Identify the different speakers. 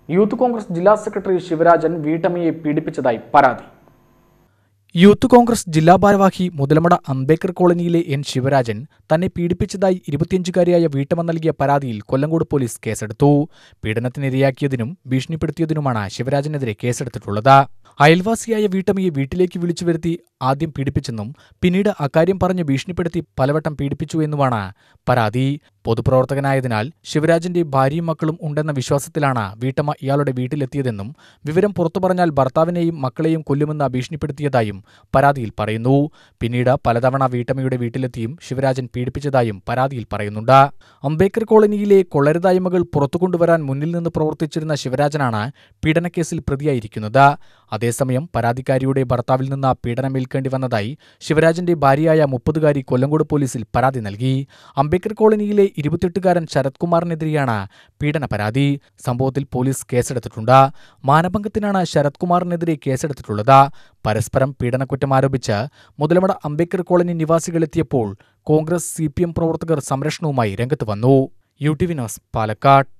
Speaker 1: youth Congress ജില്ലാ secretary Sivarajan വീട്ടമ്മയെ പീഡിപ്പിച്ചതായി പരാതി
Speaker 2: യൂത്ത് കോൺഗ്രസ് ജില്ലാ ഭാരവാഹി മുതലമട അംബേദ്കർ കോളനിയിലെ എൻ ശിവരാജൻ തന്നെ പീഡിപ്പിച്ചതായി ഇരുപത്തിയഞ്ചുകാരിയായ വീട്ടമ്മ നൽകിയ പരാതിയിൽ കൊല്ലങ്കോട് പോലീസ് കേസെടുത്തു പീഡനത്തിനിരയാക്കിയതിനും ഭീഷണിപ്പെടുത്തിയതിനുമാണ് ശിവരാജനെതിരെ കേസെടുത്തിട്ടുള്ളത് അയൽവാസിയായ വീട്ടമ്മയെ വീട്ടിലേക്ക് വിളിച്ചു വരുത്തി ആദ്യം പീഡിപ്പിച്ചെന്നും പിന്നീട് അക്കാര്യം പറഞ്ഞ് ഭീഷണിപ്പെടുത്തി പലവട്ടം പീഡിപ്പിച്ചു എന്നുമാണ് പരാതി പൊതുപ്രവർത്തകനായതിനാൽ ശിവരാജന്റെ ഭാര്യയും മക്കളും ഉണ്ടെന്ന വിശ്വാസത്തിലാണ് വീട്ടമ്മ ഇയാളുടെ വീട്ടിലെത്തിയതെന്നും വിവരം പുറത്തു പറഞ്ഞാൽ ഭർത്താവിനെയും മക്കളെയും കൊല്ലുമെന്ന് ഭീഷണിപ്പെടുത്തിയതായും പരാതിയിൽ പറയുന്നു പിന്നീട് പലതവണ വീട്ടമ്മയുടെ വീട്ടിലെത്തിയും ശിവരാജൻ പീഡിപ്പിച്ചതായും പരാതിയിൽ പറയുന്നുണ്ട് അംബേദ്കർ കോളനിയിലെ കൊള്ളരുതായ്മകൾ പുറത്തുകൊണ്ടുവരാൻ മുന്നിൽ നിന്ന് പ്രവർത്തിച്ചിരുന്ന ശിവരാജനാണ് പീഡനക്കേസിൽ പ്രതിയായിരിക്കുന്നത് അതേസമയം പരാതിക്കാരിയുടെ ഭർത്താവിൽ നിന്ന് പീഡനമേൽക്കേണ്ടി വന്നതായി ശിവരാജന്റെ ഭാര്യയായ മുപ്പതുകാരി കൊല്ലങ്കോട് പോലീസിൽ പരാതി നൽകി അംബേദ്കർ കോളനിയിലെ ഇരുപത്തിയെട്ടുകാരൻ ശരത് കുമാറിനെതിരെയാണ് പീഡന പരാതി സംഭവത്തിൽ പോലീസ് കേസെടുത്തിട്ടുണ്ട് മാനഭംഗത്തിനാണ് ശരത് കുമാറിനെതിരെ കേസെടുത്തിട്ടുള്ളത് പരസ്പരം പീഡനക്കുറ്റം ആരോപിച്ച് മുതലമട അംബേദ്കർ കോളനി നിവാസികളെത്തിയപ്പോൾ കോൺഗ്രസ് സി പ്രവർത്തകർ സംരക്ഷണവുമായി രംഗത്ത് വന്നു U T V news Palakkad